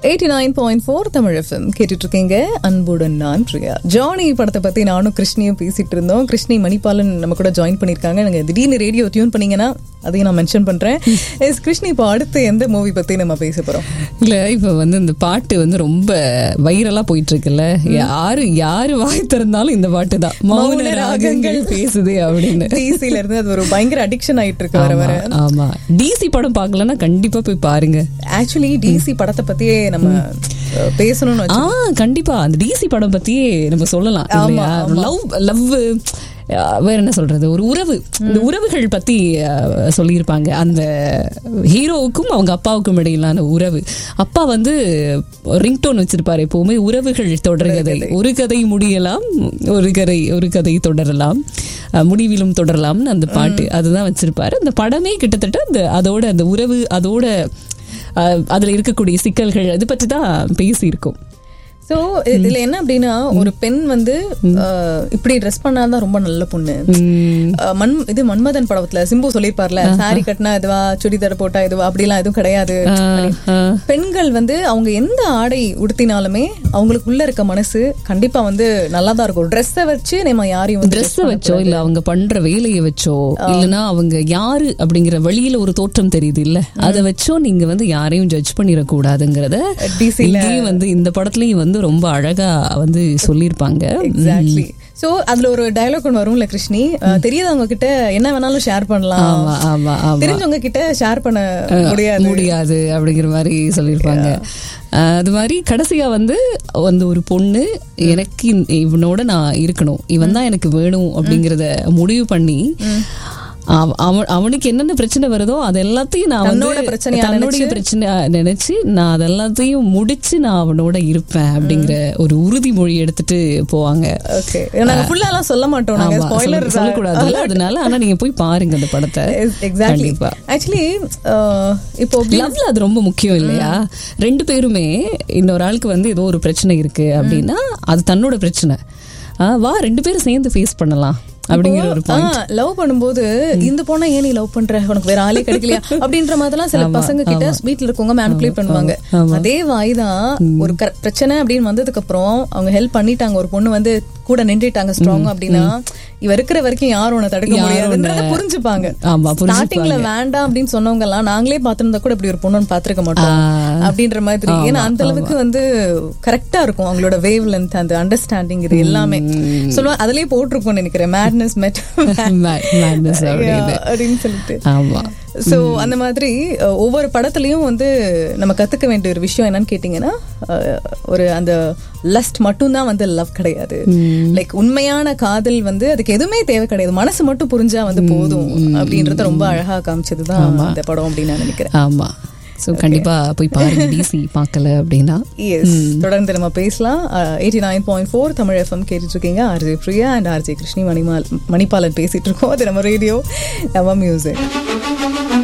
Eighty nine point four Tamil FM கேட்டுட்டு இருக்கீங்க அன்புடன் நான் பிரியா ஜானி படத்தை பத்தி நானும் கிருஷ்ணியும் பேசிட்டு இருந்தோம் கிருஷ்ணி மணிபாலன் நம்ம கூட ஜாயின் பண்ணிருக்காங்க நீங்க திடீர்னு ரேடியோ டியூன் பண்ணீங்கன்னா அதையும் நான் மென்ஷன் பண்றேன் எஸ் கிருஷ்ணி இப்போ அடுத்து எந்த மூவி பத்தி நம்ம பேச போறோம் இல்ல இப்ப வந்து இந்த பாட்டு வந்து ரொம்ப வைரலா போயிட்டு இருக்குல்ல யாரு யாரு வாய் திறந்தாலும் இந்த பாட்டு தான் மௌன ராகங்கள் பேசுது அப்படின்னு டிசில இருந்து அது ஒரு பயங்கர அடிக்ஷன் ஆயிட்டு இருக்கு வர வர ஆமா, ஆமா டிசி படம் பார்க்கலன்னா கண்டிப்பா போய் பாருங்க ஆக்சுவலி டிசி படத்தை பத்தியே நம்ம அஹ், பேசணும்னு ஆ வச்சு கண்டிப்பா அந்த டிசி படம் பத்தியே நம்ம சொல்லலாம் இல்லையா லவ் லவ் வேற என்ன சொல்றது ஒரு உறவு இந்த உறவுகள் பத்தி அஹ், சொல்லியிருப்பாங்க அந்த ஹீரோவுக்கும் அவங்க அப்பாவுக்கும் இடையிலான உறவு அப்பா வந்து ரிங்டோன் வச்சிருப்பாரு எப்பவுமே உறவுகள் தொடர்கதை ஒரு கதை முடியலாம் ஒரு கதை ஒரு கதை தொடரலாம் அஹ், முடிவிலும் தொடரலாம்னு அந்த பாட்டு அதுதான் வச்சிருப்பாரு அந்த படமே கிட்டத்தட்ட அந்த அதோட அந்த உறவு அதோட அஹ், அதுல இருக்கக்கூடிய சிக்கல்கள் அது பற்றி தான் பேசியிருக்கோம் சோ இதுல என்ன அப்படின்னா ஒரு பெண் வந்து அஹ், இப்படி ட்ரெஸ் பண்ணாதான் ரொம்ப நல்ல பொண்ணு அஹ், மண் இது மன்மதன் படத்துல சிம்பு சொல்லிருப்பார்ல சாரி கட்டினா இதுவா சுடிதார் போட்டா இதுவா அப்படிலாம் எதுவும் கிடையாது பெண்கள் வந்து அவங்க எந்த ஆடை உடுத்தினாலுமே அவங்களுக்குள்ள இருக்க மனசு கண்டிப்பா வந்து நல்லா தான் இருக்கும் ட்ரெஸ்ஸை வச்சு நம்ம யாரையும் வந்து ட்ரெஸ் வச்சோ இல்ல அவங்க பண்ற வேலையை வச்சோ இல்லனா அவங்க யாரு அப்படிங்கிற வெளியில ஒரு தோற்றம் தெரியுது இல்ல அதை வச்சோ நீங்க வந்து யாரையும் ஜட்ஜ் பண்ணிடக்கூடாதுங்கிறத DC ல- இங்கேயும் வந்து இந்த படத்துலயும் வந்து ரொம்ப அழகா வந்து சொல்லியிருப்பாங்க எக்ஸாக்ட்லி சோ அதுல ஒரு டயலாக் ஒன்று வரும்ல கிருஷ்ணி அஹ், தெரியாதவங்க கிட்ட என்ன வேணாலும் ஷேர் பண்ணலாம் ஆமா ஆமா ஆமா தெரிஞ்சவங்க கிட்ட ஷேர் பண்ண முடியாது முடியாது அப்படிங்கிற மாதிரி சொல்லியிருப்பாங்க அஹ் அது மாதிரி கடைசியா வந்து வந்து ஒரு பொண்ணு எனக்கு இந்த- இவனோட நான் இருக்கணும் இவன் தான் எனக்கு வேணும் அப்படிங்கறத முடிவு பண்ணி அவ- அவன் அவனுக்கு என்னென்ன பிரச்சனை வருதோ அது எல்லாத்தையும் நான் வந்து தன்னோட பிரச்சனையா தன்னுடைய பிரச்சனை நினைச்சு நான் அது எல்லாத்தையும் முடிச்சு நான் அவனோட இருப்பேன் அப்படிங்கிற ஒரு உறுதிமொழி எடுத்துட்டு போவாங்க ஓகே நாங்க ஃபுல்லா எல்லாம் சொல்ல மாட்டோம் நாங்க ஆமா, ஸ்பாயிலர் சொல்ல- சொல்லக்கூடாதுல்ல அதனால ஆனா நீங்க போய் பாருங்க அந்த படத்தை எக்ஸாக்ட்லி கண்டிப்பா. ஆக்சுவலி இப்போ லவ்ல அது ரொம்ப முக்கியம் இல்லையா ரெண்டு பேருமே இன்னொரு ஆளுக்கு வந்து ஏதோ ஒரு பிரச்சனை இருக்கு அப்படின்னா அது தன்னோட பிரச்சனை ஆ, வா ரெண்டு பேரும் சேர்ந்து ஃபேஸ் பண்ணலாம் அப்படிங்கிற ஒரு பாயிண்ட் லவ் பண்ணும்போது இந்த பொண்ணை ஏன் நீ லவ் பண்ற உனக்கு வேற ஆளே கிடைக்கலையா அப்படின்ற மாதிரிலாம் சில பசங்க கிட்ட வீட்ல இருக்கவங்க மேனிபுலேட் பண்ணுவாங்க அதே வாய் தான் ஒரு கர- பிரச்சனை அப்படின்னு வந்ததுக்கு அப்புறம் அவங்க ஹெல்ப் பண்ணிட்டாங்க ஒரு பொண்ணு வந்து கூட நின்றுட்டாங்க ஸ்ட்ராங் அப்படின்னா இவ இருக்கிற வரைக்கும் யாரும் உன்னை தடுக்க யாரும் முடியாதுன்றத உன்னை- புரிஞ்சுப்பாங்க ஆமா, புரிஞ்சுப்பாங்க. ஸ்டார்டிங்ல வேண்டாம் அப்படின்னு சொன்னவங்க எல்லாம் நாங்களே பாத்திருந்தா கூட இப்படி ஒரு பொண்ணு பாத்திருக்க மாட்டோம் ஆ. அப்படின்ற மாதிரி ஏன்னா அந்த அளவுக்கு வந்து கரெக்டா இருக்கும் அவங்களோட வேவ் லென்த் அந்த அண்டர்ஸ்டாண்டிங் இது எல்லாமே சொல்லுவாங்க அதுலயே போட்டிருக்கோம் நினைக்கிறேன் மேட்னஸ் மெட் madness அப்படின்னு அப்படின்னு சொல்லிட்டு ஆமா சோ அந்த மாதிரி அஹ், ஒவ்வொரு படத்துலயும் வந்து நம்ம கத்துக்க வேண்டிய ஒரு விஷயம் என்னன்னு கேட்டீங்கன்னா அஹ், ஒரு அந்த லஸ்ட் மட்டும்தான் வந்து லவ் கிடையாது லைக் உண்மையான காதல் வந்து அதுக்கு எதுவுமே தேவை கிடையாது மனசு மட்டும் புரிஞ்சா வந்து போதும் அப்படின்றத ரொம்ப அழகா காமிச்சதுதான் அந்த படம் அப்படின்னு நான் நினைக்கிறேன் ஆமா சோ கண்டிப்பா போய் பாருங்க டிசி பார்க்கல அப்படின்னா எஸ் தொடர்ந்து நம்ம பேசலாம் eighty nine point four Tamil FM கேட்டுட்டு இருக்கீங்க RJ Priya and RJ Krishni மணிமால் மணிபாலன் பேசிட்டு இருக்கோம் அது நம்ம ரேடியோ நம்ம மியூசிக்